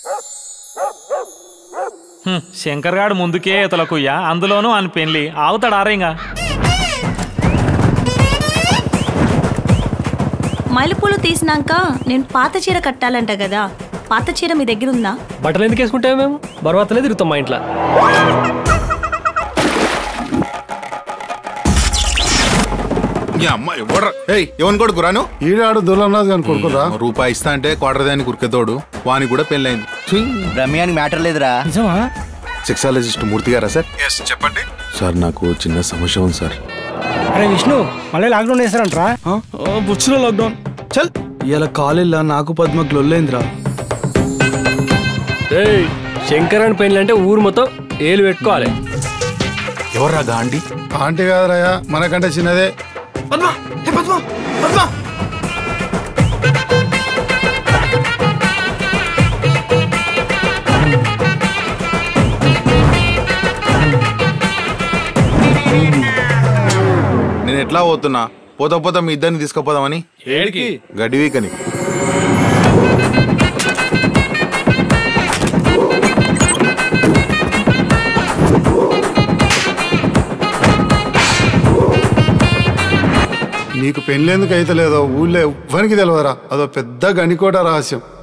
హ్మ్, శంకర్ గాడు ముందుకే ఇతలకుయ్యా అందులోనూ అని పెళ్లి ఆగుతాడు ఆరేంగా మల్లెపూలు తీసినాక నేను పాత చీర కట్టాలంట కదా పాత చీర మీ దగ్గర ఉందా బట్టలు ఎందుకు వేసుకుంటాము మేము బరువాతలే తిరుగుతాం మా ఇంట్లో ఈ అమ్మ ఎవడ్రా ఏయ్ ఎవరిని కొడుకు రాను ఈడాడు దుర్లన్నాథ్ గాని కొడుకురా రూపాయి ఇస్తా అంటే క్వార్టర్ దాన్ని కురికేతోడు వాని కూడా పెళ్ళైంది రమ్యానికి మ్యాటర్ లేదురా సెక్సాలజిస్ట్ మూర్తి గారా సార్ ఎస్ చెప్పండి సార్ నాకు చిన్న సమస్య ఉంది సార్ అరే విష్ణు మళ్ళీ లాక్డౌన్ వేస్తారంట్రా బుచ్చులో లాక్డౌన్ చల్ ఇలా కాలేజ్లో నాకు పద్మకు లొల్లైందిరా ఏయ్ శంకర్ అని పెళ్ళి అంటే ఊరు మొత్తం ఏలు పెట్టుకోవాలి ఎవర్రా గాండి ఆంటీ కాదురాయా మనకంటే చిన్నదే పద్మ హే పద్మ పద్మ నేను ఎట్లా పోతున్నా పోతా పోతా మీ ఇద్దరిని తీసుకుపోదామని ఏడికి గడ్డి వీకని నీకు పెళ్ళేందుకు అయితే లేదో ఊళ్ళో ఎవ్వరికి తెలియదురా అదో పెద్ద గనికోట రహస్యం